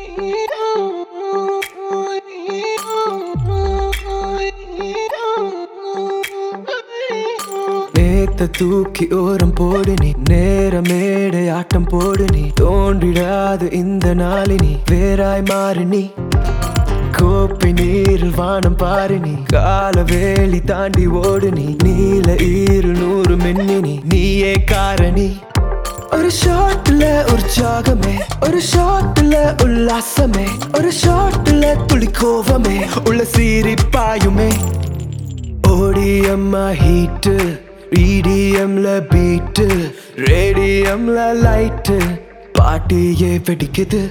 நேத்த தூக்கி ஓரம் போடு நீ நேர மேடை ஆட்டம் போடு நீ தோன்றிடாது இந்த நாளினி வேறாய் மாறு நீ கோப்பை நீரில் வானம் பாரு நீ கால வேலி தாண்டி ஓடு நீ நீல ஈரு நூறு மின்னினி நீயே காரணி ஒரு ஷாட்ல உற்சாகமே ஒரு ஷாட்ல உல்லாசமே ஒரு ஷாட்ல துளி கோவமே உள்ள சீறி பாயுமே ஓடிஎம்மா ஹீட்டு இடிஎம்ல பீட்டு ரேடியம்ல லைட்டு பாட்டியே வெடிக்குது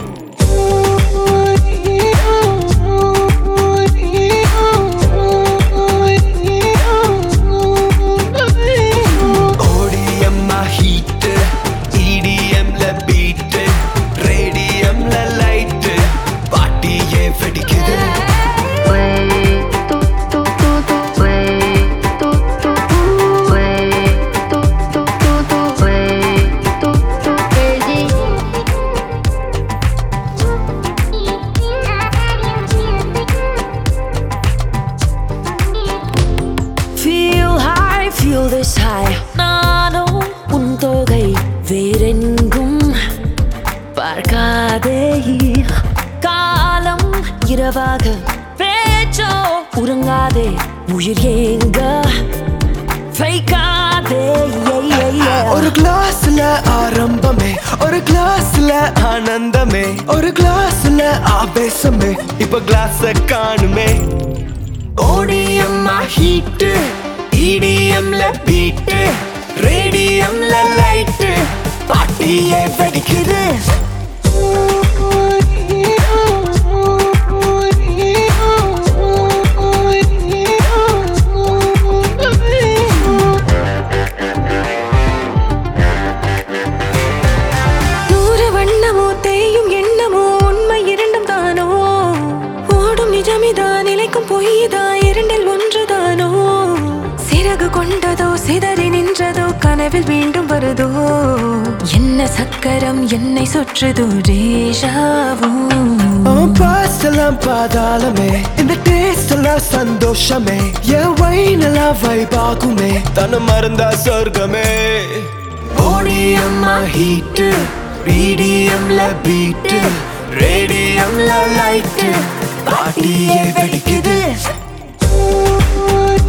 ஓடிஎம்மா ஹீட்டு இடிஎம்ல பீட்டு ரேடியம்ல லைட்டு பாட்டியே வெடிக்குது Feel high, feel this high நானோ உன் தொகை வேறெங்கும் பார்க்காதே காலம் இரவாக பேச்சோ உறங்காதே உயிர் ஏங்க வைக்காதே ஒரு கிளாஸ்ல ஆரம்பமே ஒரு கிளாஸ்ல ஆனந்தமே ஒரு கிளாஸ்ல ஆவேசமே இப்ப கிளாஸ காணுமே ஓடிஎம்மா ஹீட்டு இடிஎம்ல பீட்டு ரேடியம்ல லைட்டு பாட்டியே வெடிக்குது நூறு வண்ணமோ தேயும் எண்ணமோ உண்மை இரண்டும் தானோ ஓடும் நிஜமிதான் நிலைக்கும் பொய்தா இரண்டில் ஒன்றுதானோ சிறகு கொண்டதோ சிதறி நின்றதோ கனவில் மீண்டும் வருதோ என்ன சக்கரம் என்னை சுற்றுதோ ரேஷாவும் பாஸ்ட் எல்லாம் பாதாளமே இந்த டேஸ்ட் எல்லாம் சந்தோஷமே என் வைன் எல்லாம் வைபாகுமே தன மறந்தா சொர்க்கமே ஓடிஎம்மா ஹீட்டு ரீடியம்ல பீட்டு ரேடியம்ல லைட்டு பாட்டியே வெடிக்குது